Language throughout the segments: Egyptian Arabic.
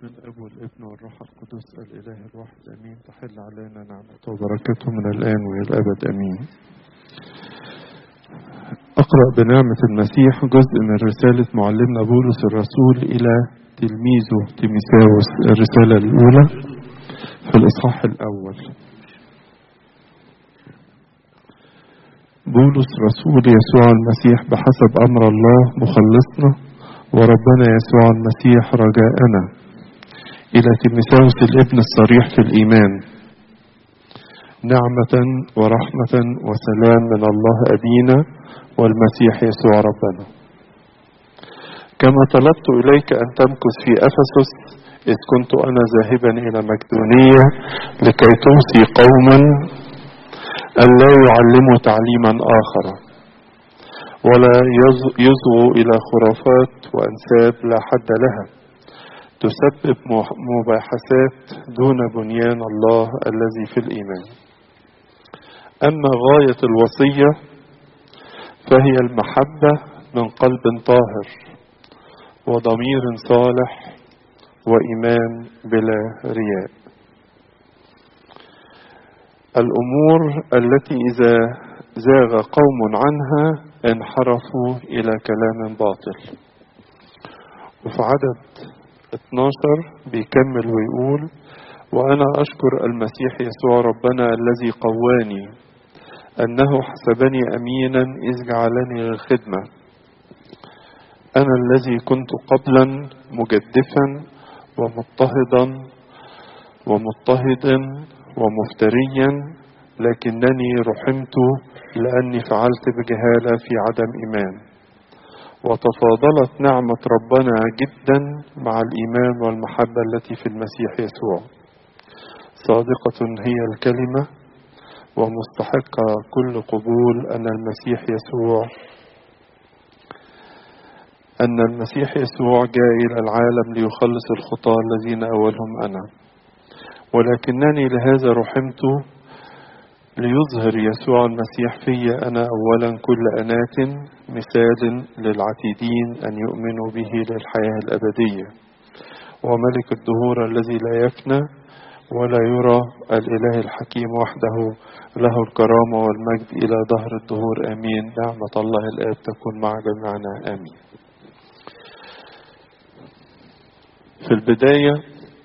باسم الاب والابن والروح القدس الاله الواحد امين تحل علينا نعمته وبركته من الان والى الابد امين. اقرا بنعمه المسيح جزء من رساله معلمنا بولس الرسول الى تلميذه تيميساوس الرساله الاولى في الاصحاح الاول. بولس رسول يسوع المسيح بحسب امر الله مخلصنا وربنا يسوع المسيح رجاءنا إلى تيموثاوس الابن الصريح في الإيمان نعمة ورحمة وسلام من الله أبينا والمسيح يسوع ربنا كما طلبت إليك أن تمكث في أفسس إذ كنت أنا ذاهبا إلى مقدونية لكي توصي قوما أن لا يعلموا تعليما آخر ولا يزغوا إلى خرافات وأنساب لا حد لها تسبب مباحثات دون بنيان الله الذي في الإيمان أما غاية الوصية فهي المحبة من قلب طاهر وضمير صالح وإيمان بلا رياء الأمور التي إذا زاغ قوم عنها انحرفوا إلى كلام باطل وفي عدد 12 بيكمل ويقول وأنا أشكر المسيح يسوع ربنا الذي قواني أنه حسبني أمينا إذ جعلني للخدمة أنا الذي كنت قبلا مجدفا ومضطهدا ومضطهدا ومفتريا لكنني رحمت لأني فعلت بجهالة في عدم إيمان وتفاضلت نعمة ربنا جدا مع الإيمان والمحبة التي في المسيح يسوع صادقة هي الكلمة ومستحقة كل قبول أن المسيح يسوع أن المسيح يسوع جاء إلى العالم ليخلص الخطاة الذين أولهم أنا ولكنني لهذا رحمت ليظهر يسوع المسيح في أنا أولا كل أناة مثال للعتيدين أن يؤمنوا به للحياة الأبدية وملك الدهور الذي لا يفنى ولا يرى الإله الحكيم وحده له الكرامة والمجد إلى دهر الدهور آمين نعمة الله الآب تكون مع جميعنا آمين في البداية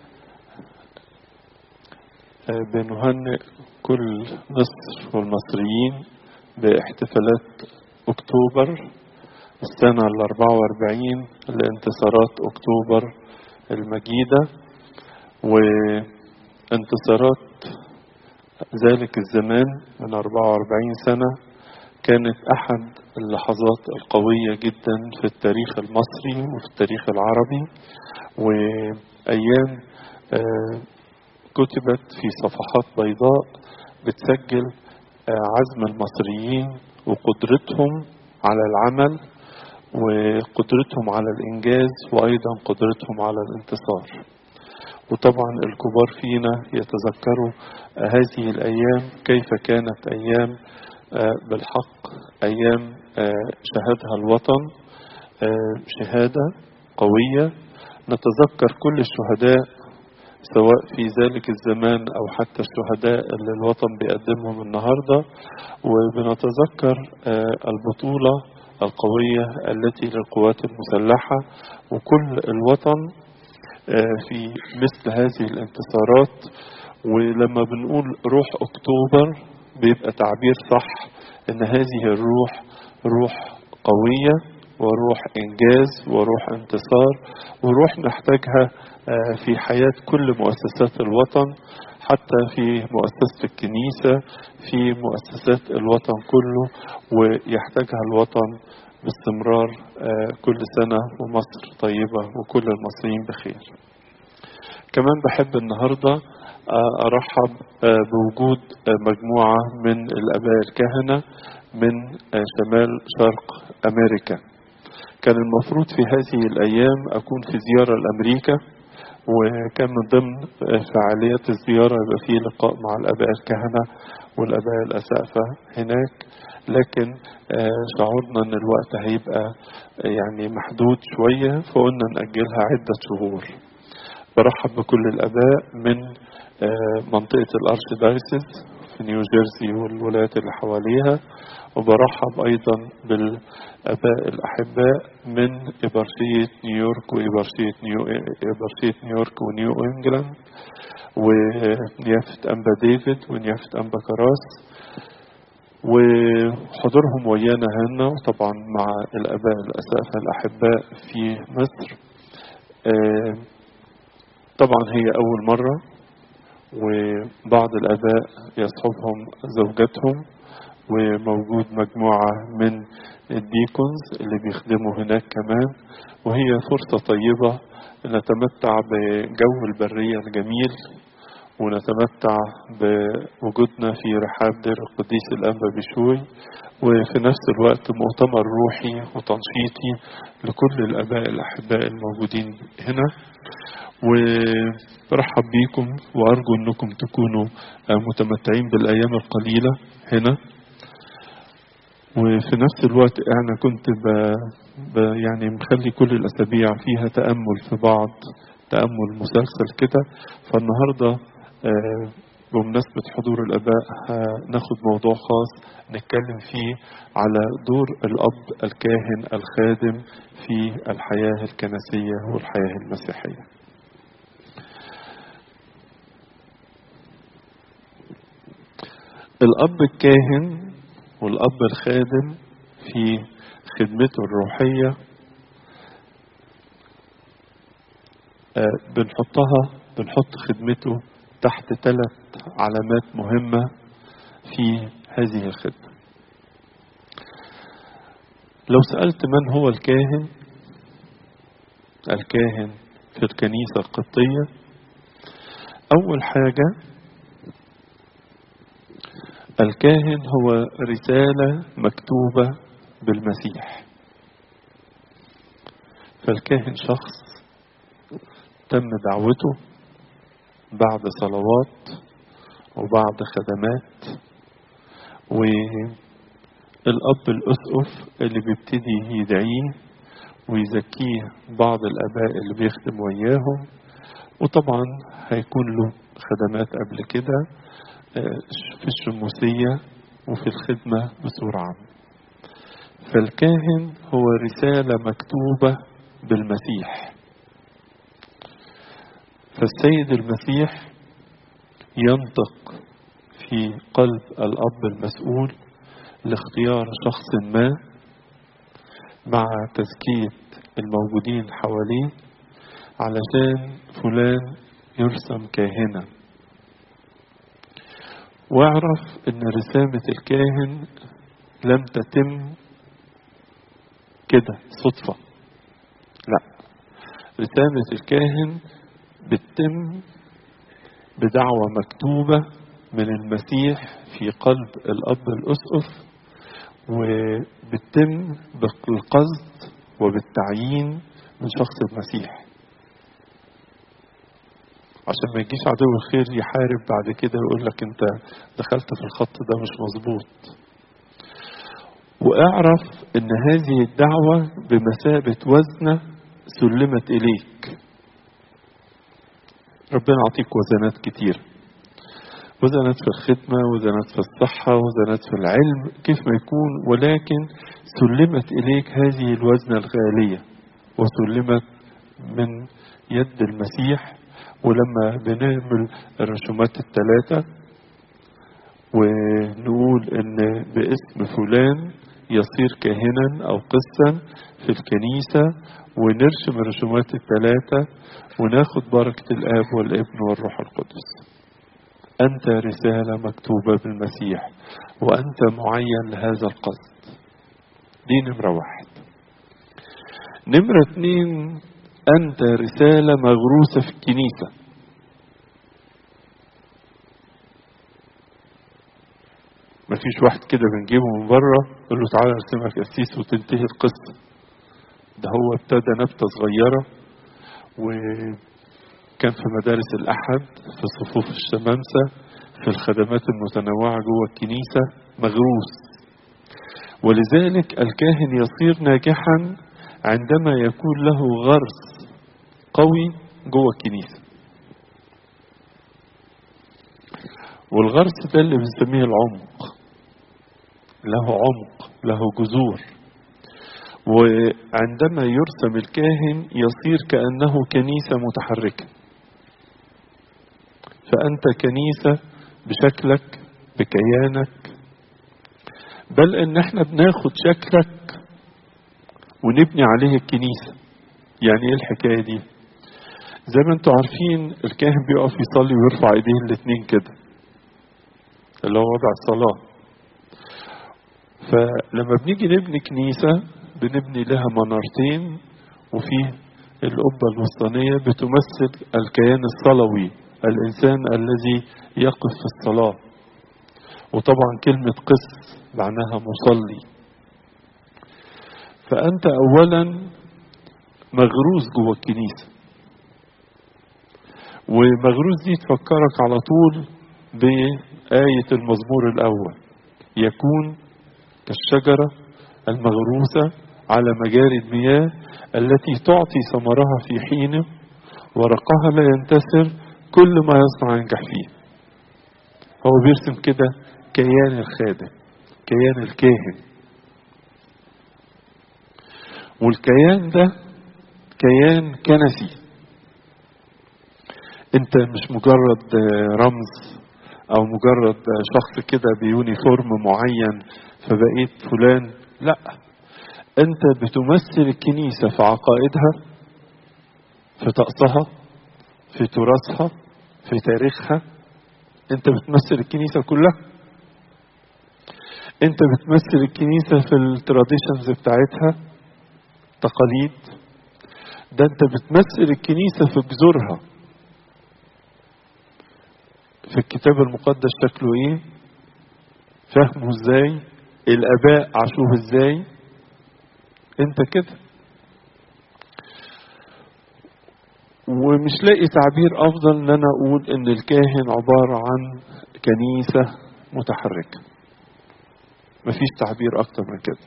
بنهنئ كل مصر والمصريين باحتفالات أكتوبر السنة الأربعة وأربعين لانتصارات أكتوبر المجيدة وانتصارات ذلك الزمان من أربعة وأربعين سنة كانت أحد اللحظات القوية جدا في التاريخ المصري وفي التاريخ العربي وأيام كتبت في صفحات بيضاء بتسجل عزم المصريين وقدرتهم على العمل وقدرتهم على الإنجاز وأيضا قدرتهم على الانتصار وطبعا الكبار فينا يتذكروا هذه الأيام كيف كانت أيام بالحق أيام شهدها الوطن شهادة قوية نتذكر كل الشهداء سواء في ذلك الزمان أو حتى الشهداء اللي الوطن بيقدمهم النهاردة وبنتذكر البطولة القوية التي للقوات المسلحة وكل الوطن في مثل هذه الانتصارات ولما بنقول روح أكتوبر بيبقى تعبير صح إن هذه الروح روح قوية وروح إنجاز وروح انتصار وروح نحتاجها في حياة كل مؤسسات الوطن حتى في مؤسسة الكنيسة في مؤسسات الوطن كله ويحتاجها الوطن باستمرار كل سنة ومصر طيبة وكل المصريين بخير كمان بحب النهاردة أرحب بوجود مجموعة من الأباء الكهنة من شمال شرق أمريكا كان المفروض في هذه الأيام أكون في زيارة لأمريكا وكان من ضمن فعاليات الزيارة يبقى فيه لقاء مع الآباء الكهنة والآباء الأسقفة هناك لكن شعورنا ان الوقت هيبقى يعني محدود شوية فقلنا نأجلها عدة شهور برحب بكل الآباء من منطقة الأرشدايسز في نيو جيرسي والولايات اللي حواليها وبرحب أيضا بالآباء الأحباء من إبرشية نيويورك وإبرشية نيو إبرشية نيويورك ونيو إنجلاند ونيافة أنبا ديفيد ونيافة أنبا كراس وحضورهم ويانا هنا وطبعا مع الآباء الأساتذة الأحباء في مصر طبعا هي أول مرة وبعض الآباء يصحبهم زوجاتهم وموجود مجموعة من الديكونز اللي بيخدموا هناك كمان وهي فرصة طيبة نتمتع بجو البرية الجميل ونتمتع بوجودنا في رحاب دير القديس الأنبا بشوي وفي نفس الوقت مؤتمر روحي وتنشيطي لكل الآباء الأحباء الموجودين هنا وبرحب بيكم وأرجو أنكم تكونوا متمتعين بالأيام القليلة هنا وفي نفس الوقت أنا كنت ب... ب... يعني مخلي كل الأسابيع فيها تأمل في بعض تأمل مسلسل كده فالنهاردة آه بمناسبة حضور الآباء ناخد موضوع خاص نتكلم فيه على دور الأب الكاهن الخادم في الحياة الكنسية والحياة المسيحية الأب الكاهن والأب الخادم في خدمته الروحية بنحطها بنحط خدمته تحت ثلاث علامات مهمة في هذه الخدمة لو سألت من هو الكاهن الكاهن في الكنيسة القبطية أول حاجة الكاهن هو رسالة مكتوبة بالمسيح فالكاهن شخص تم دعوته بعد صلوات وبعد خدمات والأب الأسقف اللي بيبتدي يدعيه ويزكيه بعض الآباء اللي بيخدم وياهم وطبعا هيكون له خدمات قبل كده في الشموسية وفي الخدمة بصورة عامة فالكاهن هو رسالة مكتوبة بالمسيح فالسيد المسيح ينطق في قلب الأب المسؤول لاختيار شخص ما مع تزكية الموجودين حواليه علشان فلان يرسم كاهنا واعرف ان رسامة الكاهن لم تتم كده صدفة لا رسامة الكاهن بتتم بدعوة مكتوبة من المسيح في قلب الأب الأسقف وبتتم بالقصد وبالتعيين من شخص المسيح عشان ما يجيش عدو الخير يحارب بعد كده ويقول لك انت دخلت في الخط ده مش مظبوط واعرف ان هذه الدعوة بمثابة وزنة سلمت اليك ربنا يعطيك وزنات كتير وزنات في الخدمة وزنات في الصحة وزنات في العلم كيف ما يكون ولكن سلمت إليك هذه الوزنة الغالية وسلمت من يد المسيح ولما بنعمل الرسومات الثلاثة ونقول ان باسم فلان يصير كاهنا او قسا في الكنيسة ونرسم الرسومات الثلاثة وناخد بركة الاب والابن والروح القدس انت رسالة مكتوبة بالمسيح وانت معين لهذا القصد دي نمرة واحد نمرة اتنين أنت رسالة مغروسة في الكنيسة مفيش واحد كده بنجيبه من بره يقول له تعالى ارسمك قسيس وتنتهي القصة ده هو ابتدى نبتة صغيرة وكان في مدارس الأحد في صفوف الشمامسة في الخدمات المتنوعة جوه الكنيسة مغروس ولذلك الكاهن يصير ناجحا عندما يكون له غرس قوي جوه الكنيسة والغرس ده اللي بنسميه العمق له عمق له جذور وعندما يرسم الكاهن يصير كأنه كنيسة متحركة فأنت كنيسة بشكلك بكيانك بل ان احنا بناخد شكلك ونبني عليه الكنيسة يعني ايه الحكاية دي زي ما انتوا عارفين الكاهن بيقف يصلي ويرفع ايديه الاتنين كده اللي هو وضع الصلاة فلما بنيجي نبني كنيسة بنبني لها منارتين وفيه القبة الوسطانية بتمثل الكيان الصلوي الإنسان الذي يقف في الصلاة وطبعا كلمة قس معناها مصلي فأنت أولا مغروس جوه الكنيسة ومغروس دي تفكرك على طول بآية المزمور الأول يكون كالشجرة المغروسة على مجاري المياه التي تعطي ثمرها في حينه ورقها لا ينتثر كل ما يصنع ينجح فيه هو بيرسم كده كيان الخادم كيان الكاهن والكيان ده كيان كنسي انت مش مجرد رمز او مجرد شخص كده بيونيفورم معين فبقيت فلان لا انت بتمثل الكنيسة في عقائدها في طقسها في تراثها في تاريخها انت بتمثل الكنيسة كلها انت بتمثل الكنيسة في التراديشنز بتاعتها تقاليد ده انت بتمثل الكنيسة في جذورها في الكتاب المقدس شكله ايه فهمه ازاي الاباء عاشوه ازاي انت كده ومش لاقي تعبير افضل ان انا اقول ان الكاهن عبارة عن كنيسة متحركة مفيش تعبير اكتر من كده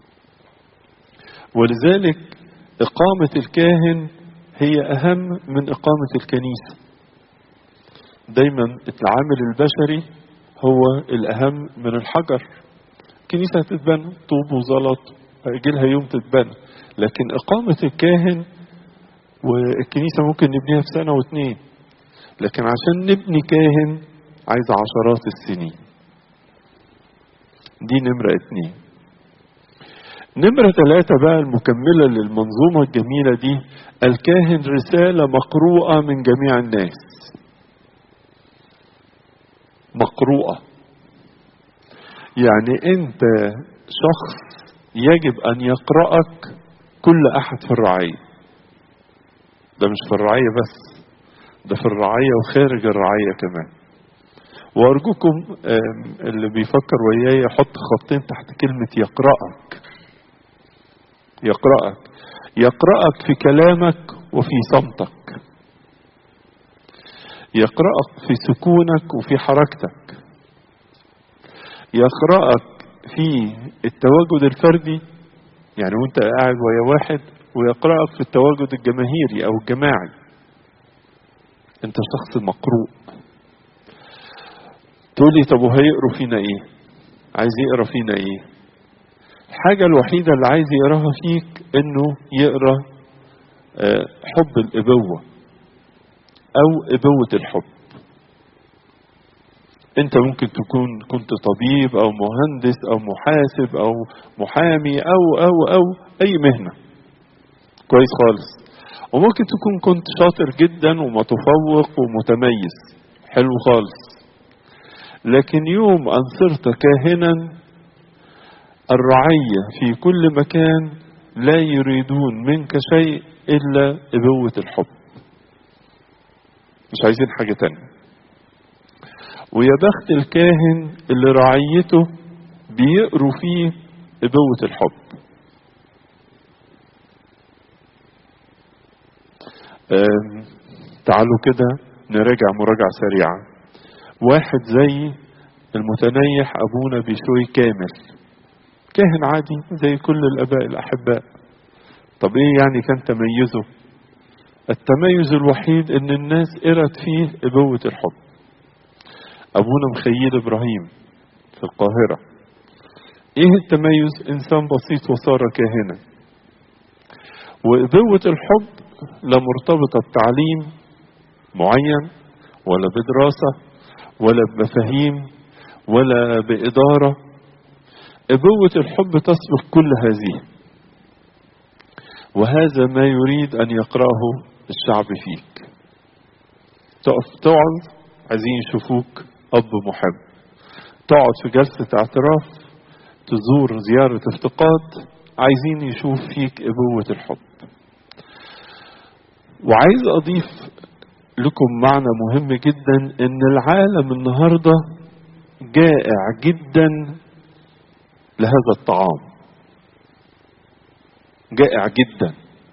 ولذلك اقامة الكاهن هي اهم من اقامة الكنيسة دايما العامل البشري هو الاهم من الحجر الكنيسة هتتبنى طوب وزلط هيجي لها يوم تتبنى لكن اقامة الكاهن والكنيسة ممكن نبنيها في سنة واتنين لكن عشان نبني كاهن عايز عشرات السنين دي نمرة اتنين نمرة ثلاثة بقى المكملة للمنظومة الجميلة دي الكاهن رسالة مقروءة من جميع الناس مقروءة يعني انت شخص يجب ان يقرأك كل احد في الرعيه ده مش في الرعية بس ده في الرعية وخارج الرعية كمان وأرجوكم اللي بيفكر وياي يحط خطين تحت كلمة يقرأك يقرأك يقرأك في كلامك وفي صمتك يقرأك في سكونك وفي حركتك يقرأك في التواجد الفردي يعني وانت قاعد ويا واحد ويقرأك في التواجد الجماهيري أو الجماعي أنت شخص مقروء تقول لي طب وهيقروا فينا إيه؟ عايز يقرا فينا إيه؟ الحاجة الوحيدة اللي عايز يقراها فيك إنه يقرا حب الإبوة أو إبوة الحب انت ممكن تكون كنت طبيب او مهندس او محاسب او محامي او او او اي مهنه كويس خالص وممكن تكون كنت شاطر جدا ومتفوق ومتميز حلو خالص لكن يوم ان صرت كاهنا الرعية في كل مكان لا يريدون منك شيء الا ابوة الحب مش عايزين حاجة تانية ويا بخت الكاهن اللي رعيته بيقروا فيه ابوة الحب تعالوا كده نراجع مراجعة سريعة واحد زي المتنيح أبونا بشوي كامل كاهن عادي زي كل الآباء الأحباء طب إيه يعني كان تميزه التميز الوحيد إن الناس قرت فيه أبوة الحب أبونا مخيل إبراهيم في القاهرة إيه التميز إنسان بسيط وصار كاهنا وأبوة الحب لا مرتبطة بتعليم معين ولا بدراسة ولا بمفاهيم ولا بإدارة أبوة الحب تسبق كل هذه وهذا ما يريد أن يقرأه الشعب فيك تقف تقعد عايزين يشوفوك أب محب تقعد في جلسة اعتراف تزور زيارة افتقاد عايزين يشوف فيك أبوة الحب وعايز أضيف لكم معنى مهم جدا إن العالم النهاردة جائع جدا لهذا الطعام جائع جدا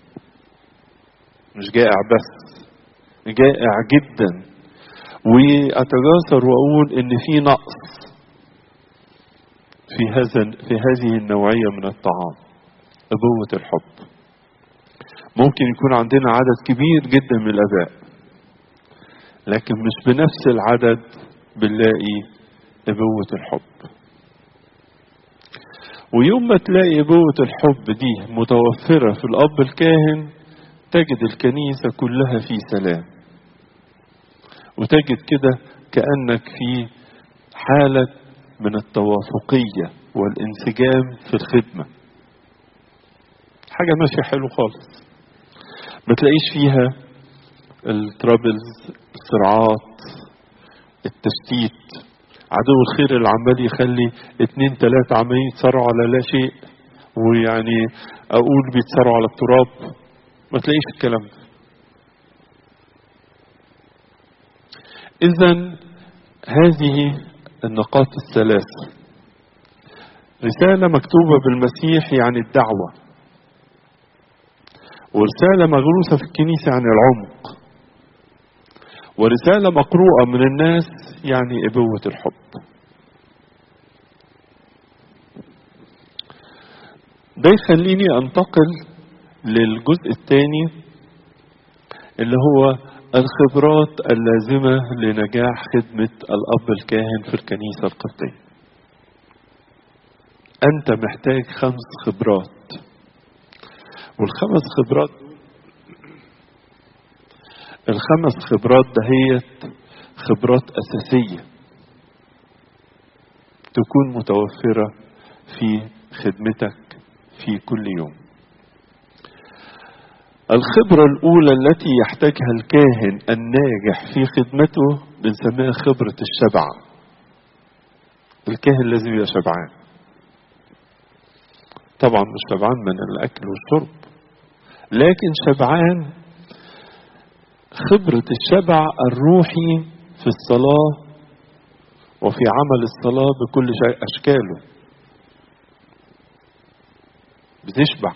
مش جائع بس جائع جدا واتجاسر واقول ان في نقص في هذا في هذه النوعيه من الطعام ابوه الحب ممكن يكون عندنا عدد كبير جدا من الاباء لكن مش بنفس العدد بنلاقي ابوه الحب ويوم ما تلاقي ابوه الحب دي متوفره في الاب الكاهن تجد الكنيسه كلها في سلام وتجد كده كأنك في حالة من التوافقية والانسجام في الخدمة حاجة ماشية حلو خالص ما تلاقيش فيها الترابلز الصراعات التشتيت عدو الخير اللي عمال يخلي اتنين تلاتة عمالين يتصارعوا على لا شيء ويعني اقول بيتصارعوا على التراب ما تلاقيش الكلام ده إذا هذه النقاط الثلاث رسالة مكتوبة بالمسيح يعني الدعوة ورسالة مغروسة في الكنيسة يعني العمق ورسالة مقروءة من الناس يعني إبوة الحب ده يخليني أنتقل للجزء الثاني اللي هو الخبرات اللازمة لنجاح خدمة الأب الكاهن في الكنيسة القبطية. أنت محتاج خمس خبرات. والخمس خبرات الخمس خبرات دهيت خبرات أساسية تكون متوفرة في خدمتك في كل يوم. الخبرة الأولى التي يحتاجها الكاهن الناجح في خدمته بنسميها خبرة الشبع. الكاهن لازم يبقى شبعان. طبعا مش شبعان من الأكل والشرب. لكن شبعان خبرة الشبع الروحي في الصلاة وفي عمل الصلاة بكل شيء أشكاله. بتشبع.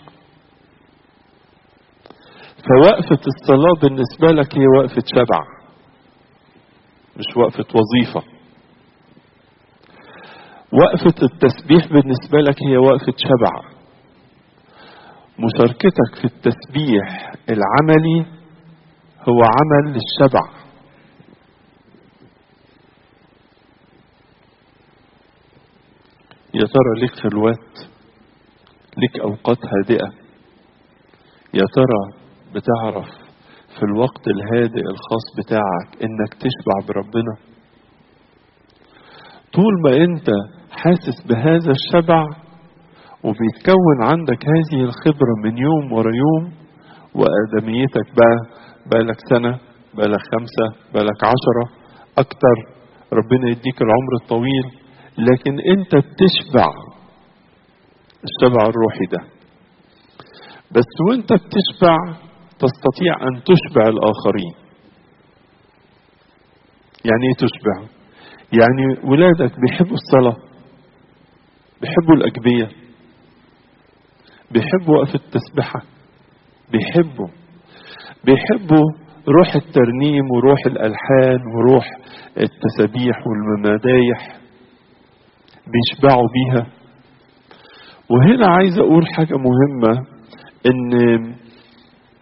فوقفة الصلاة بالنسبة لك هي وقفة شبع مش وقفة وظيفة وقفة التسبيح بالنسبة لك هي وقفة شبع مشاركتك في التسبيح العملي هو عمل للشبع يا ترى ليك خلوات ليك أوقات هادئة يا ترى بتعرف في الوقت الهادئ الخاص بتاعك انك تشبع بربنا طول ما انت حاسس بهذا الشبع وبيتكون عندك هذه الخبرة من يوم ورا يوم وآدميتك بقى بقالك سنة بقالك خمسة بقالك عشرة أكتر ربنا يديك العمر الطويل لكن أنت بتشبع الشبع الروحي ده بس وانت بتشبع تستطيع أن تشبع الآخرين يعني ايه تشبع يعني ولادك بيحبوا الصلاة بيحبوا الأجبية بيحبوا وقف التسبحة بيحبوا بيحبوا روح الترنيم وروح الألحان وروح التسابيح والمدايح بيشبعوا بيها وهنا عايز أقول حاجة مهمة إن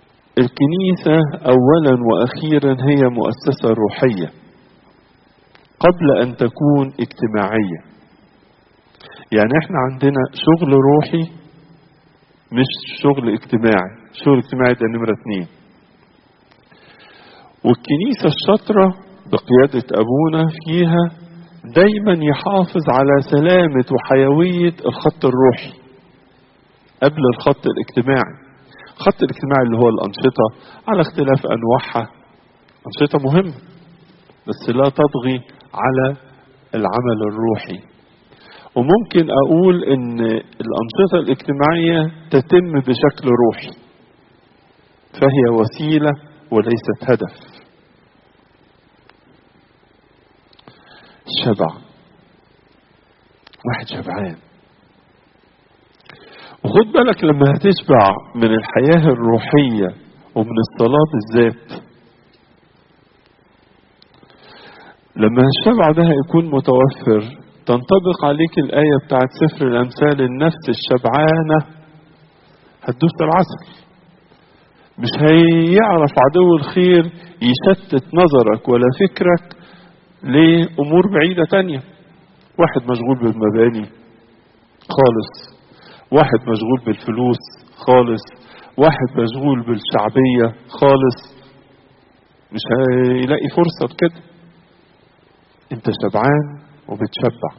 الكنيسة أولا وأخيرا هي مؤسسة روحية قبل أن تكون اجتماعية يعني احنا عندنا شغل روحي مش شغل اجتماعي شغل اجتماعي ده نمرة اتنين والكنيسة الشاطرة بقيادة أبونا فيها دايما يحافظ على سلامة وحيوية الخط الروحي قبل الخط الاجتماعي الخط الاجتماعي اللي هو الأنشطة على اختلاف أنواعها أنشطة مهمة بس لا تطغي على العمل الروحي وممكن أقول إن الأنشطة الاجتماعية تتم بشكل روحي فهي وسيلة وليست هدف الشبع واحد شبعان وخد بالك لما هتشبع من الحياة الروحية ومن الصلاة بالذات لما الشبع ده هيكون متوفر تنطبق عليك الآية بتاعت سفر الأمثال النفس الشبعانة هتدوس العسل مش هيعرف عدو الخير يشتت نظرك ولا فكرك لأمور بعيدة تانية واحد مشغول بالمباني خالص واحد مشغول بالفلوس خالص واحد مشغول بالشعبية خالص مش هيلاقي فرصة كده انت شبعان وبتشبع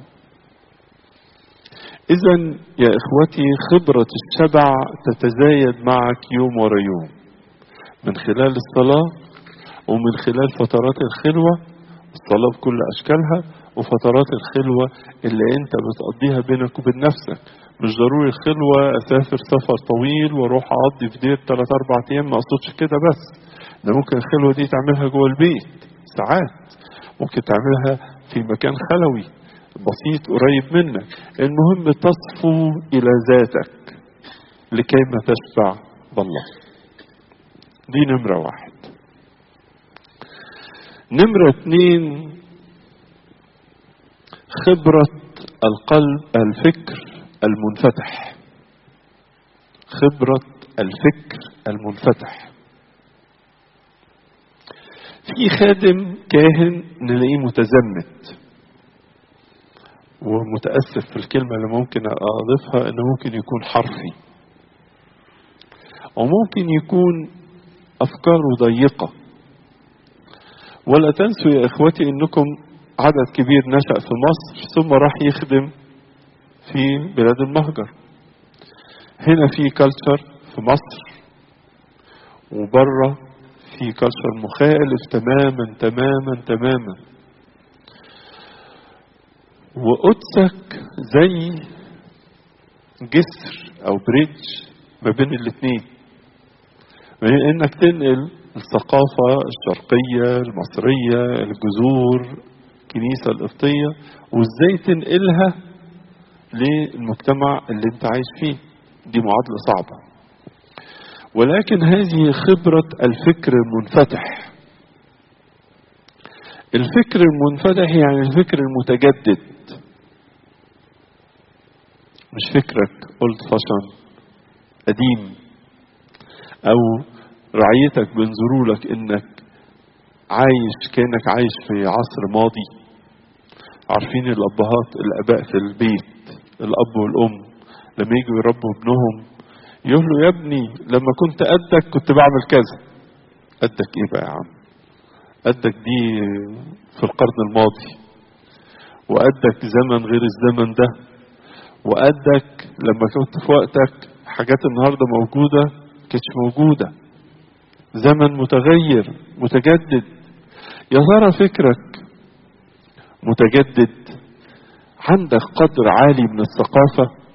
اذا يا اخوتي خبرة الشبع تتزايد معك يوم ورا يوم من خلال الصلاة ومن خلال فترات الخلوة الصلاة بكل اشكالها وفترات الخلوة اللي انت بتقضيها بينك وبين نفسك مش ضروري الخلوة اسافر سفر طويل واروح اقضي في دير 3 4 ايام ما اقصدش كده بس ده ممكن الخلوة دي تعملها جوه البيت ساعات ممكن تعملها في مكان خلوي بسيط قريب منك المهم تصفو الى ذاتك لكي ما تشبع بالله دي نمرة واحد نمرة اتنين خبرة القلب الفكر المنفتح خبرة الفكر المنفتح في خادم كاهن نلاقيه متزمت ومتأسف في الكلمة اللي ممكن أضيفها إنه ممكن يكون حرفي وممكن يكون أفكاره ضيقة ولا تنسوا يا إخوتي إنكم عدد كبير نشأ في مصر ثم راح يخدم في بلاد المهجر هنا في كلتشر في مصر وبره في كلتشر مخالف تماما تماما تماما وقدسك زي جسر او بريدج ما بين الاثنين انك تنقل الثقافة الشرقية المصرية الجذور الكنيسة القبطية وازاي تنقلها للمجتمع اللي انت عايش فيه دي معادلة صعبة ولكن هذه خبرة الفكر المنفتح الفكر المنفتح يعني الفكر المتجدد مش فكرك اولد فاشن قديم او رعيتك بينظروا لك انك عايش كانك عايش في عصر ماضي عارفين الابهات الاباء في البيت الاب والام لما يجوا يربوا ابنهم يقول له يا ابني لما كنت قدك كنت بعمل كذا قدك ايه بقى يا عم قدك دي في القرن الماضي وقدك زمن غير الزمن ده وقدك لما كنت في وقتك حاجات النهارده موجوده كانتش موجوده زمن متغير متجدد يا ترى فكرك متجدد عندك قدر عالي من الثقافه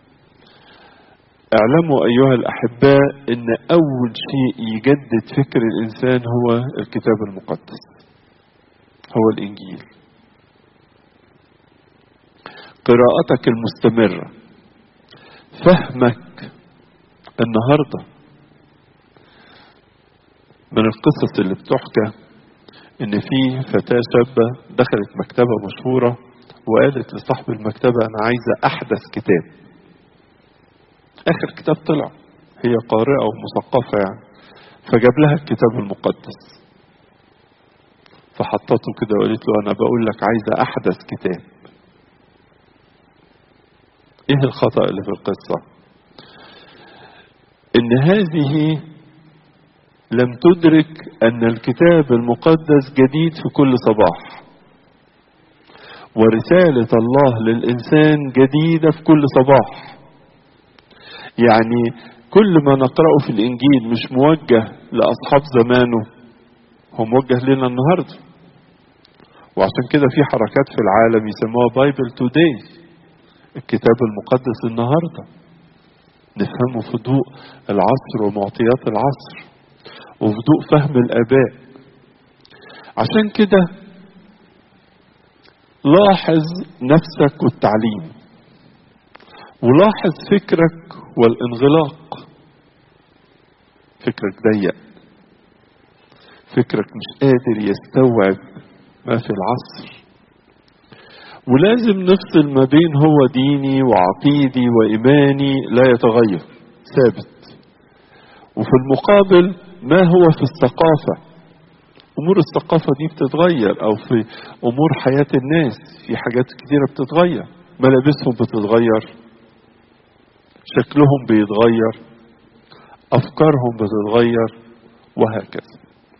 اعلموا ايها الاحباء ان اول شيء يجدد فكر الانسان هو الكتاب المقدس هو الانجيل قراءتك المستمره فهمك النهارده من القصص اللي بتحكى ان في فتاه شابه دخلت مكتبه مشهوره وقالت لصاحب المكتبه انا عايزه احدث كتاب اخر كتاب طلع هي قارئة ومثقفة يعني فجاب لها الكتاب المقدس فحطته كده وقالت له انا بقول لك عايزه احدث كتاب ايه الخطا اللي في القصه ان هذه لم تدرك ان الكتاب المقدس جديد في كل صباح ورساله الله للانسان جديده في كل صباح يعني كل ما نقراه في الانجيل مش موجه لاصحاب زمانه هو موجه لنا النهارده وعشان كده في حركات في العالم يسموها بايبل توداي الكتاب المقدس النهارده نفهمه في ضوء العصر ومعطيات العصر وفي ضوء فهم الاباء عشان كده لاحظ نفسك والتعليم ولاحظ فكرك والانغلاق فكرك ضيق فكرك مش قادر يستوعب ما في العصر ولازم نفصل ما بين هو ديني وعقيدي وإيماني لا يتغير ثابت وفي المقابل ما هو في الثقافة أمور الثقافة دي بتتغير أو في أمور حياة الناس في حاجات كتيرة بتتغير ملابسهم بتتغير شكلهم بيتغير أفكارهم بتتغير وهكذا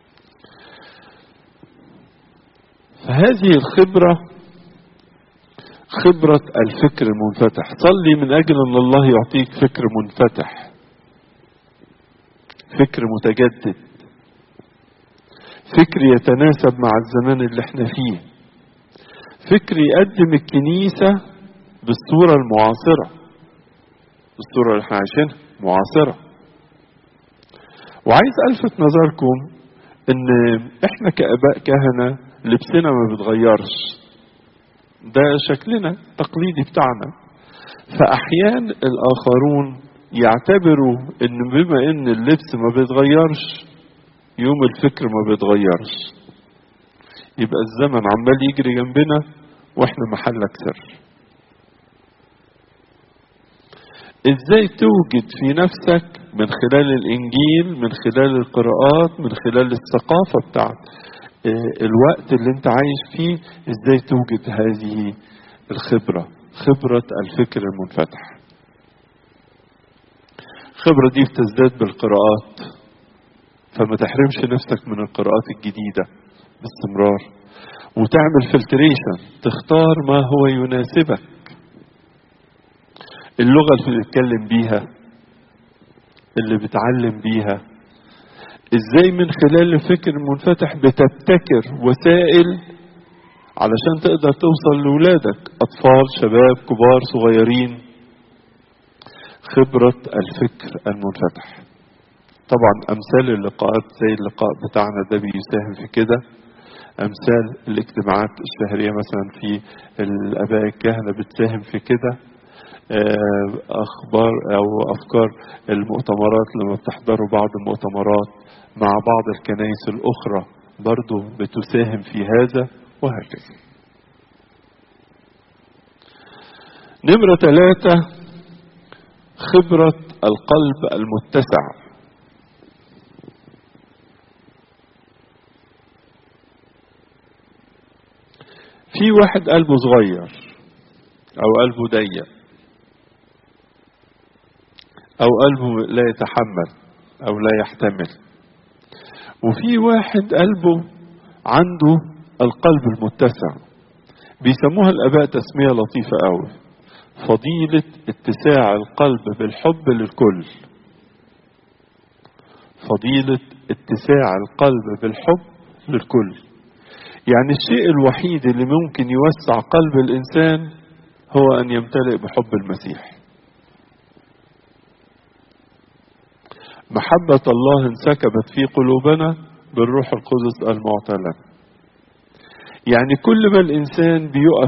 فهذه الخبرة خبرة الفكر المنفتح صلي من أجل أن الله يعطيك فكر منفتح فكر متجدد فكر يتناسب مع الزمان اللي احنا فيه فكر يقدم الكنيسة بالصورة المعاصرة بالصورة اللي احنا عايشينها معاصرة وعايز ألفت نظركم إن إحنا كآباء كهنة لبسنا ما بيتغيرش ده شكلنا التقليدي بتاعنا فأحيان الآخرون يعتبروا إن بما إن اللبس ما بيتغيرش يوم الفكر ما بيتغيرش يبقى الزمن عمال يجري جنبنا واحنا محلك سر ازاي توجد في نفسك من خلال الانجيل من خلال القراءات من خلال الثقافة بتاعت الوقت اللي انت عايش فيه ازاي توجد هذه الخبرة خبرة الفكر المنفتح الخبرة دي بتزداد بالقراءات فما تحرمش نفسك من القراءات الجديدة باستمرار وتعمل فلتريشن تختار ما هو يناسبك اللغة اللي بتتكلم بيها اللي بتعلم بيها ازاي من خلال الفكر المنفتح بتبتكر وسائل علشان تقدر توصل لولادك اطفال شباب كبار صغيرين خبرة الفكر المنفتح طبعا امثال اللقاءات زي اللقاء بتاعنا ده بيساهم في كده امثال الاجتماعات الشهريه مثلا في الاباء الكهنه بتساهم في كده اخبار او افكار المؤتمرات لما بتحضروا بعض المؤتمرات مع بعض الكنائس الاخرى برضو بتساهم في هذا وهكذا نمرة ثلاثة خبرة القلب المتسع في واحد قلبه صغير او قلبه ضيق او قلبه لا يتحمل او لا يحتمل وفي واحد قلبه عنده القلب المتسع بيسموها الاباء تسميه لطيفه قوي فضيله اتساع القلب بالحب للكل فضيله اتساع القلب بالحب للكل يعني الشيء الوحيد اللي ممكن يوسع قلب الانسان هو ان يمتلئ بحب المسيح محبة الله انسكبت في قلوبنا بالروح القدس المعطى لنا. يعني كل ما الإنسان بيقف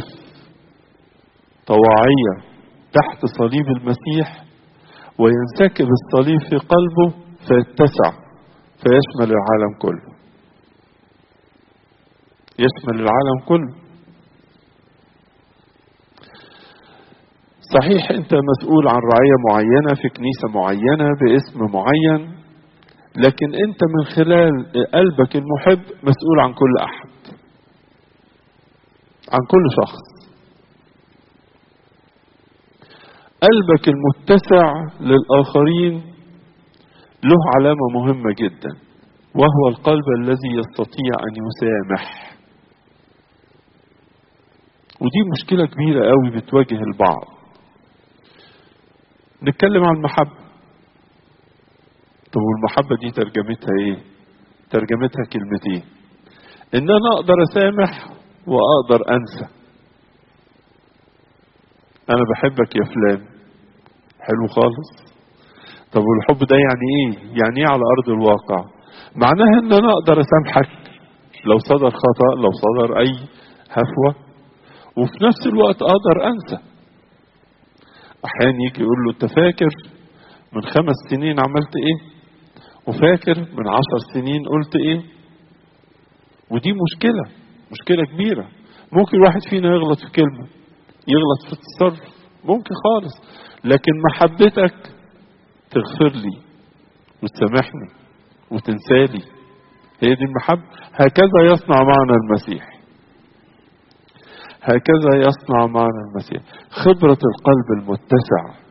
طواعية تحت صليب المسيح وينسكب الصليب في قلبه فيتسع فيشمل العالم كله. يشمل العالم كله. صحيح انت مسؤول عن رعية معينة في كنيسة معينة باسم معين لكن انت من خلال قلبك المحب مسؤول عن كل احد عن كل شخص قلبك المتسع للآخرين له علامة مهمة جدا وهو القلب الذي يستطيع أن يسامح ودي مشكلة كبيرة قوي بتواجه البعض نتكلم عن المحبة طب والمحبة دي ترجمتها ايه ترجمتها كلمتين ان انا اقدر اسامح واقدر انسى انا بحبك يا فلان حلو خالص طب والحب ده يعني ايه يعني ايه على ارض الواقع معناها ان انا اقدر اسامحك لو صدر خطأ لو صدر اي هفوة وفي نفس الوقت اقدر انسى احيانا يجي يقول له انت فاكر من خمس سنين عملت ايه وفاكر من عشر سنين قلت ايه ودي مشكلة مشكلة كبيرة ممكن واحد فينا يغلط في كلمة يغلط في التصرف ممكن خالص لكن محبتك تغفر لي وتسامحني وتنسالي هي دي المحبة هكذا يصنع معنا المسيح هكذا يصنع معنا المسيح خبرة القلب المتسع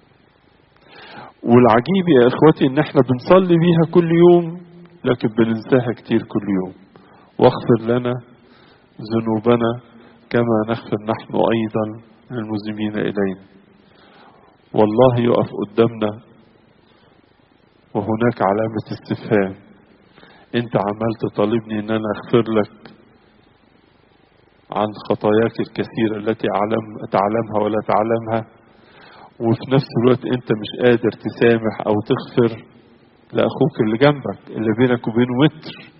والعجيب يا اخوتي ان احنا بنصلي بيها كل يوم لكن بننساها كتير كل يوم واغفر لنا ذنوبنا كما نغفر نحن ايضا للمذنبين الينا والله يقف قدامنا وهناك علامة استفهام انت عمال تطالبني ان انا اغفر لك عن خطاياك الكثيرة التي أعلم تعلمها ولا تعلمها وفي نفس الوقت انت مش قادر تسامح او تغفر لاخوك اللي جنبك اللي بينك وبينه متر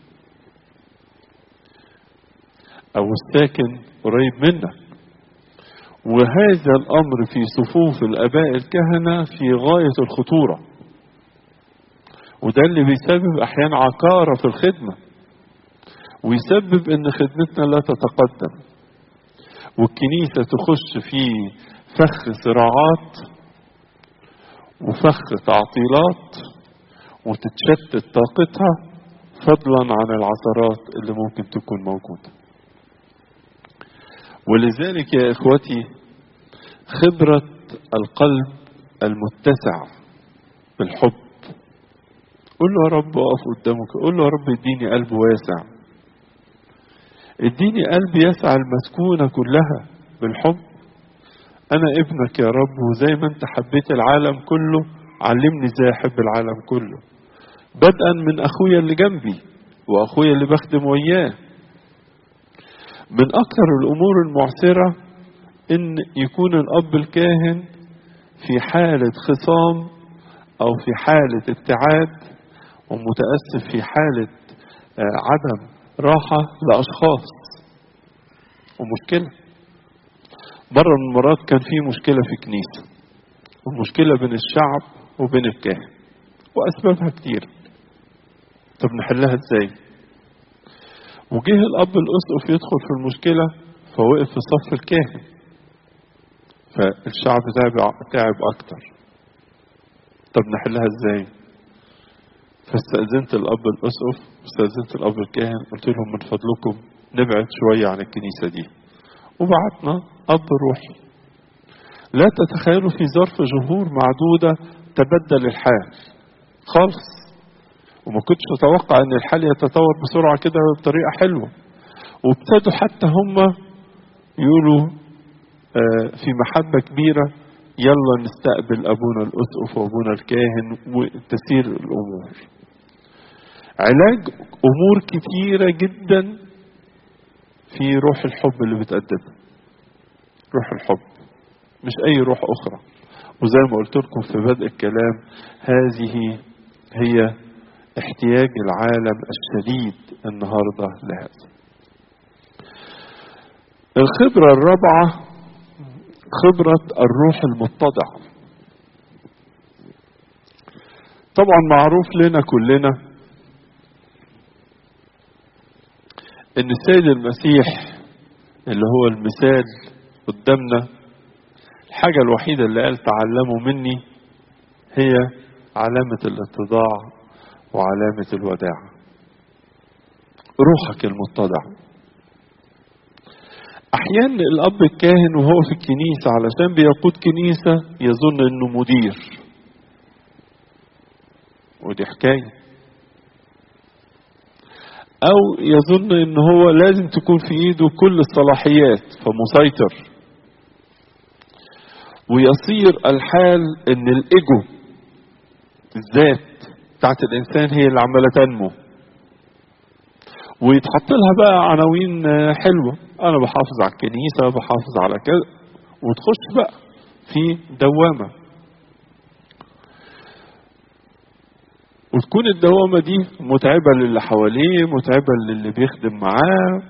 او الساكن قريب منك وهذا الامر في صفوف الاباء الكهنه في غايه الخطوره وده اللي بيسبب احيانا عكاره في الخدمه ويسبب ان خدمتنا لا تتقدم والكنيسه تخش في فخ صراعات وفخ تعطيلات وتتشتت طاقتها فضلا عن العثرات اللي ممكن تكون موجودة ولذلك يا إخوتي خبرة القلب المتسع بالحب قل له يا رب أقف قدامك قل له يا رب اديني قلب واسع اديني قلب يسع المسكونة كلها بالحب انا ابنك يا رب وزي ما انت حبيت العالم كله علمني ازاي احب العالم كله بدءا من اخويا اللي جنبي واخويا اللي بخدم وياه من اكثر الامور المعسرة ان يكون الاب الكاهن في حالة خصام او في حالة ابتعاد ومتأسف في حالة عدم راحة لاشخاص ومشكلة مرة من المرات كان في مشكلة في كنيسة والمشكلة بين الشعب وبين الكاهن وأسبابها كتير طب نحلها ازاي وجه الأب الأسقف يدخل في المشكلة فوقف في صف الكاهن فالشعب تعب تعب أكتر طب نحلها ازاي فاستأذنت الأب الأسقف واستأذنت الأب الكاهن قلت لهم من فضلكم نبعد شوية عن الكنيسة دي وبعتنا أب روحي لا تتخيلوا في ظرف شهور معدودة تبدل الحال خالص وما كنتش أتوقع أن الحال يتطور بسرعة كده بطريقة حلوة وابتدوا حتى هم يقولوا في محبة كبيرة يلا نستقبل أبونا الأسقف وأبونا الكاهن وتسير الأمور علاج أمور كتيرة جدا في روح الحب اللي بتقدمها روح الحب مش اي روح اخرى وزي ما قلت لكم في بدء الكلام هذه هي احتياج العالم الشديد النهارده لهذا الخبرة الرابعة خبرة الروح المتضع طبعا معروف لنا كلنا ان السيد المسيح اللي هو المثال قدامنا الحاجة الوحيدة اللي قال تعلموا مني هي علامة الاتضاع وعلامة الوداع روحك المتضع احيانا الاب الكاهن وهو في الكنيسه علشان بيقود كنيسه يظن انه مدير ودي حكايه او يظن ان هو لازم تكون في ايده كل الصلاحيات فمسيطر ويصير الحال ان الايجو الذات بتاعت الانسان هي اللي عماله تنمو ويتحط لها بقى عناوين حلوه انا بحافظ على الكنيسه بحافظ على كذا وتخش بقى في دوامه وتكون الدوامه دي متعبه للي حواليه متعبه للي بيخدم معاه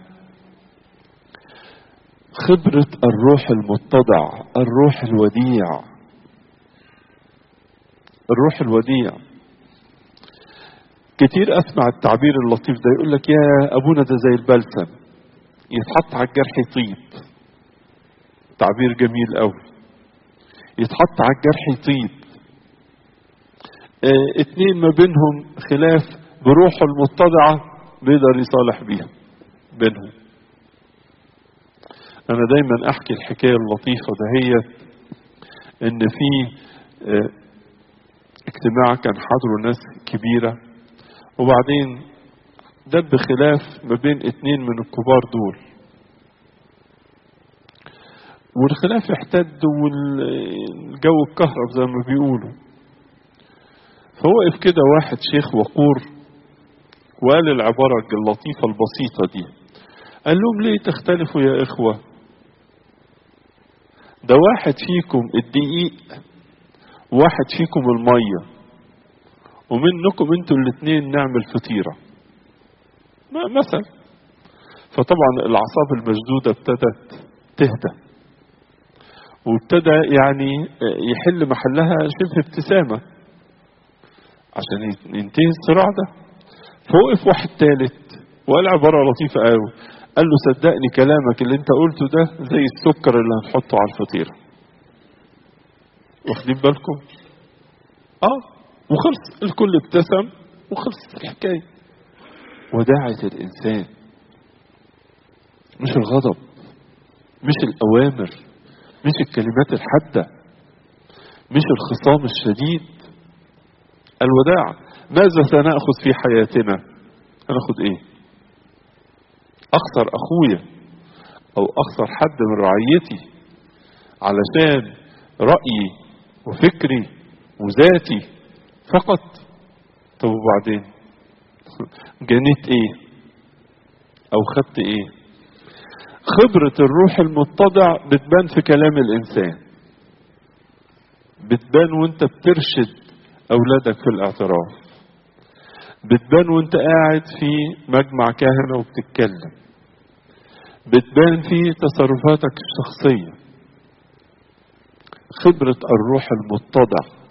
خبره الروح المتضع الروح الوديع الروح الوديع كتير اسمع التعبير اللطيف ده يقول لك يا ابونا ده زي البلسم يتحط على الجرح يطيب تعبير جميل قوي يتحط على الجرح يطيب اه اتنين ما بينهم خلاف بروحه المتضعة بيقدر يصالح بيها بينهم انا دايما احكي الحكاية اللطيفة دهيت ان في اه اجتماع كان حضره ناس كبيرة وبعدين دب خلاف ما بين اتنين من الكبار دول والخلاف احتد والجو اتكهرب زي ما بيقولوا فوقف كده واحد شيخ وقور وقال العبارة اللطيفة البسيطة دي قال لهم ليه تختلفوا يا إخوة ده واحد فيكم الدقيق واحد فيكم المية ومنكم انتوا الاتنين نعمل فطيرة مثلا فطبعا الأعصاب المشدودة ابتدت تهدى وابتدى يعني يحل محلها شبه ابتسامة عشان ينتهي الصراع ده فوقف واحد تالت وقال عبارة لطيفة قوي قال له صدقني كلامك اللي انت قلته ده زي السكر اللي هنحطه على الفطيرة واخدين بالكم اه وخلص الكل ابتسم وخلصت الحكاية وداعة الإنسان مش الغضب مش الأوامر مش الكلمات الحادة مش الخصام الشديد الوداع ماذا سنأخذ في حياتنا هناخد ايه اخسر اخويا او اخسر حد من رعيتي علشان رأيي وفكري وذاتي فقط طب وبعدين جنيت ايه او خدت ايه خبرة الروح المتضع بتبان في كلام الانسان بتبان وانت بترشد اولادك في الاعتراف بتبان وانت قاعد في مجمع كهنة وبتتكلم بتبان في تصرفاتك الشخصية خبرة الروح المتضع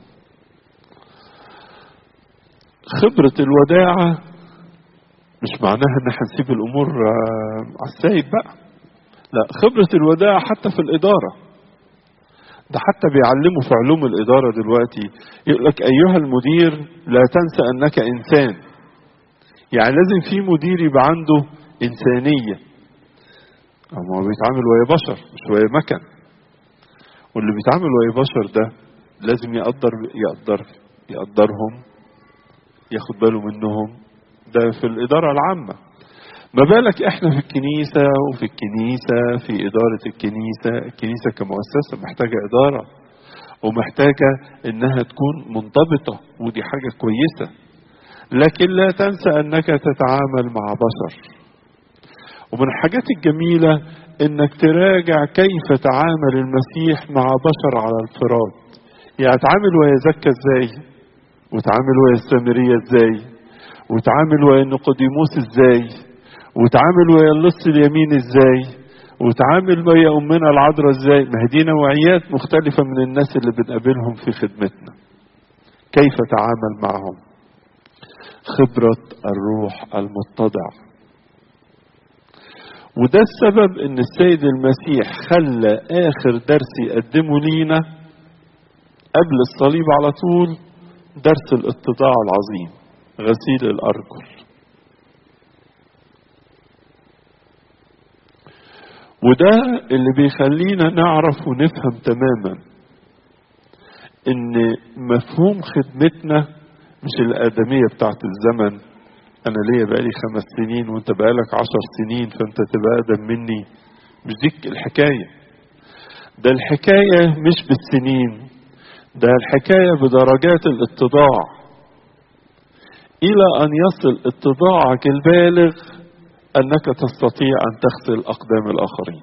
خبرة الوداعة مش معناها ان احنا نسيب الامور على السايب بقى لا خبرة الوداعة حتى في الادارة ده حتى بيعلموا في علوم الادارة دلوقتي يقول لك ايها المدير لا تنسى انك انسان يعني لازم في مدير يبقى عنده انسانية هو بيتعامل ويا بشر مش ويا مكن واللي بيتعامل ويا بشر ده لازم يقدر يقدر يقدرهم ياخد باله منهم ده في الإدارة العامة ما بالك احنا في الكنيسة وفي الكنيسة في إدارة الكنيسة الكنيسة كمؤسسة محتاجة إدارة ومحتاجة إنها تكون منضبطة ودي حاجة كويسة لكن لا تنسى أنك تتعامل مع بشر ومن الحاجات الجميلة إنك تراجع كيف تعامل المسيح مع بشر على الفراد يعني تعامل ويا زكا ازاي وتعامل ويا السامرية ازاي وتعامل ويا نيقوديموس ازاي وتعامل ويا اللص اليمين ازاي وتعامل ويا امنا العذراء ازاي ما هي دي نوعيات مختلفة من الناس اللي بنقابلهم في خدمتنا كيف تعامل معهم خبرة الروح المتضع وده السبب ان السيد المسيح خلى اخر درس يقدمه لينا قبل الصليب على طول درس الاتضاع العظيم غسيل الارجل وده اللي بيخلينا نعرف ونفهم تماما ان مفهوم خدمتنا مش الآدمية بتاعت الزمن أنا ليا بقالي خمس سنين وأنت بقالك عشر سنين فأنت تبقى أقدم مني مش دي الحكاية ده الحكاية مش بالسنين ده الحكاية بدرجات الاتضاع إلى أن يصل اتضاعك البالغ أنك تستطيع أن تغسل أقدام الآخرين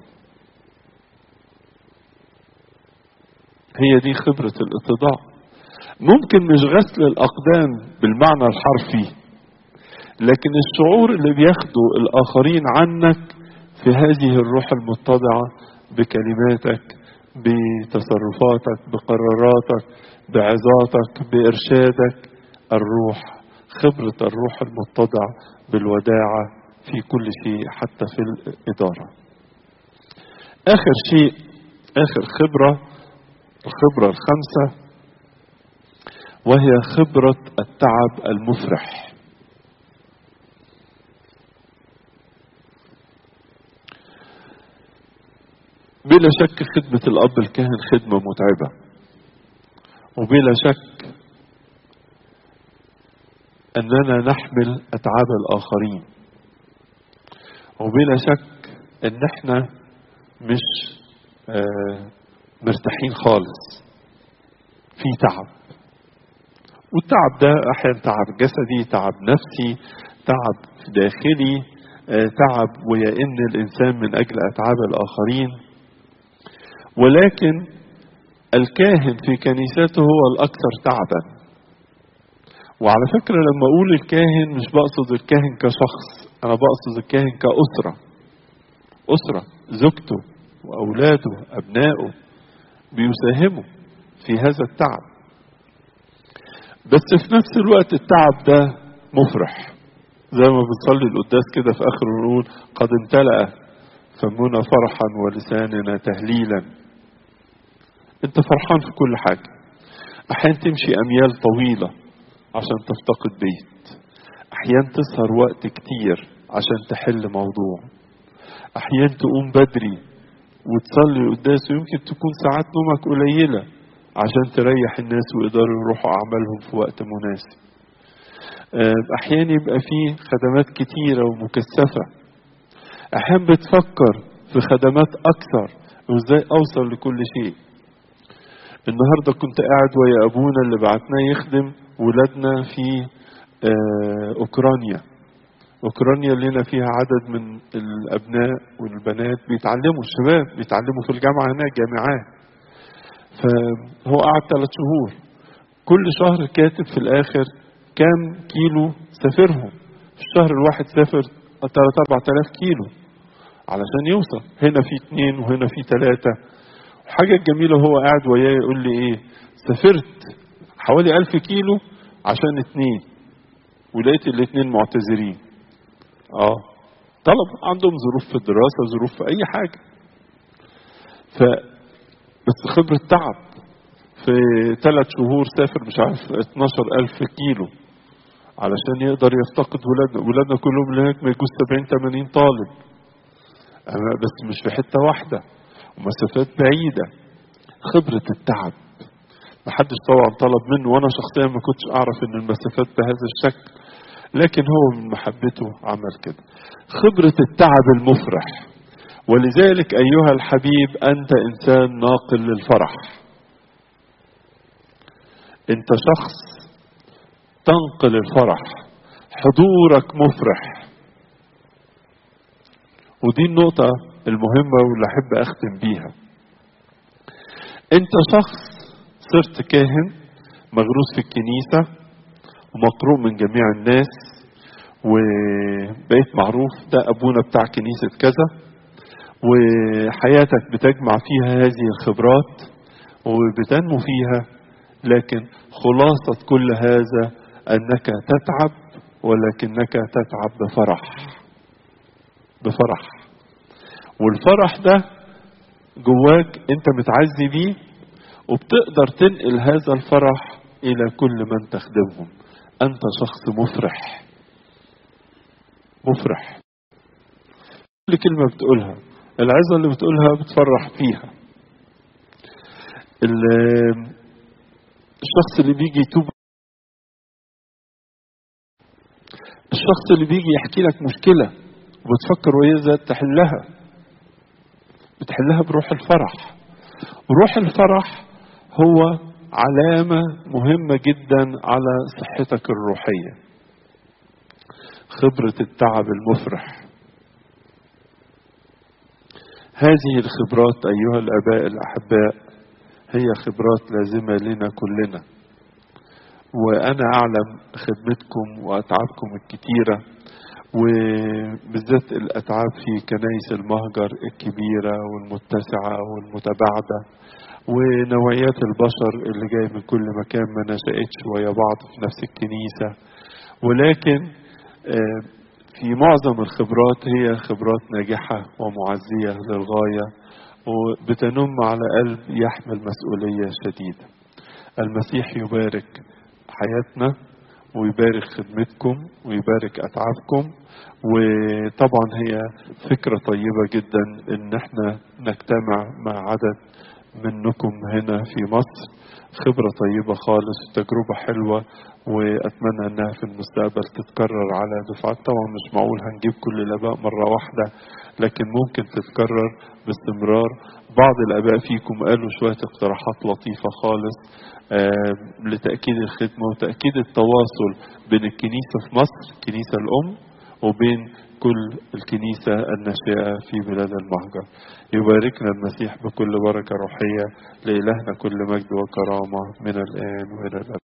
هي دي خبرة الاتضاع ممكن مش غسل الأقدام بالمعنى الحرفي لكن الشعور اللي بياخده الآخرين عنك في هذه الروح المتضعة بكلماتك بتصرفاتك بقراراتك بعظاتك بإرشادك الروح خبرة الروح المتضع بالوداعة في كل شيء حتى في الإدارة آخر شيء آخر خبرة الخبرة الخامسة وهي خبرة التعب المفرح بلا شك خدمة الأب الكاهن خدمة متعبة وبلا شك أننا نحمل أتعاب الآخرين وبلا شك أن احنا مش آه مرتاحين خالص في تعب والتعب ده أحيانا تعب جسدي تعب نفسي تعب داخلي آه تعب ويئن الإنسان من أجل أتعاب الآخرين ولكن الكاهن في كنيسته هو الأكثر تعبا وعلى فكرة لما أقول الكاهن مش بقصد الكاهن كشخص أنا بقصد الكاهن كأسرة أسرة زوجته وأولاده أبنائه بيساهموا في هذا التعب بس في نفس الوقت التعب ده مفرح زي ما بنصلي القداس كده في آخر نقول قد امتلأ فمنا فرحا ولساننا تهليلا انت فرحان في كل حاجة احيانا تمشي اميال طويلة عشان تفتقد بيت احيانا تسهر وقت كتير عشان تحل موضوع احيانا تقوم بدري وتصلي قداس ويمكن تكون ساعات نومك قليلة عشان تريح الناس ويقدروا يروحوا أعمالهم في وقت مناسب أحيانا يبقى فيه خدمات كتيرة ومكثفة أحيانا بتفكر في خدمات أكثر وإزاي أوصل لكل شيء النهاردة كنت قاعد ويا أبونا اللي بعتناه يخدم ولادنا في أوكرانيا أوكرانيا اللي هنا فيها عدد من الأبناء والبنات بيتعلموا الشباب بيتعلموا في الجامعة هناك جامعات فهو قعد ثلاث شهور كل شهر كاتب في الآخر كام كيلو سافرهم في الشهر الواحد سافر ثلاث أربع تلاف كيلو علشان يوصل هنا في اتنين وهنا في تلاتة حاجة جميلة هو قاعد وياي يقول لي ايه سافرت حوالي ألف كيلو عشان اتنين ولقيت الاتنين معتذرين اه طلب عندهم ظروف في الدراسة ظروف في أي حاجة ف بس خبرة تعب في ثلاث شهور سافر مش عارف 12 ألف كيلو علشان يقدر يفتقد ولادنا ولادنا كلهم هناك ما يجوز 70 80 طالب بس مش في حتة واحدة ومسافات بعيدة خبرة التعب محدش طبعا طلب منه وانا شخصيا ما كنتش اعرف ان المسافات بهذا الشكل لكن هو من محبته عمل كده خبرة التعب المفرح ولذلك ايها الحبيب انت انسان ناقل للفرح انت شخص تنقل الفرح حضورك مفرح ودي النقطة المهمة واللي أحب أختم بيها أنت شخص صرت كاهن مغروس في الكنيسة ومقروء من جميع الناس وبقيت معروف ده أبونا بتاع كنيسة كذا وحياتك بتجمع فيها هذه الخبرات وبتنمو فيها لكن خلاصة كل هذا أنك تتعب ولكنك تتعب بفرح بفرح والفرح ده جواك انت متعزي بيه وبتقدر تنقل هذا الفرح الى كل من تخدمهم انت شخص مفرح مفرح كل كلمة بتقولها العظة اللي بتقولها بتفرح فيها الشخص اللي بيجي يتوب الشخص اللي بيجي يحكي لك مشكلة وبتفكر وهي ازاي تحلها بتحلها بروح الفرح وروح الفرح هو علامة مهمة جدا على صحتك الروحية خبرة التعب المفرح هذه الخبرات أيها الآباء الأحباء هي خبرات لازمة لنا كلنا وأنا أعلم خدمتكم وأتعابكم الكتيرة وبالذات الأتعاب في كنايس المهجر الكبيرة والمتسعة والمتباعدة ونوعيات البشر اللي جاي من كل مكان ما نشأتش ويا بعض في نفس الكنيسة ولكن في معظم الخبرات هي خبرات ناجحة ومعزية للغاية وبتنم على قلب يحمل مسؤولية شديدة المسيح يبارك حياتنا ويبارك خدمتكم ويبارك أتعابكم وطبعا هي فكرة طيبة جدا ان احنا نجتمع مع عدد منكم هنا في مصر خبرة طيبة خالص تجربة حلوة وأتمنى أنها في المستقبل تتكرر على دفعات طبعا مش معقول هنجيب كل الآباء مرة واحدة لكن ممكن تتكرر باستمرار بعض الآباء فيكم قالوا شوية اقتراحات لطيفة خالص آه لتأكيد الخدمة وتأكيد التواصل بين الكنيسة في مصر الكنيسة الأم وبين كل الكنيسة الناشئة في بلاد المهجر يباركنا المسيح بكل بركة روحية لإلهنا كل مجد وكرامة من الآن وإلى الأبد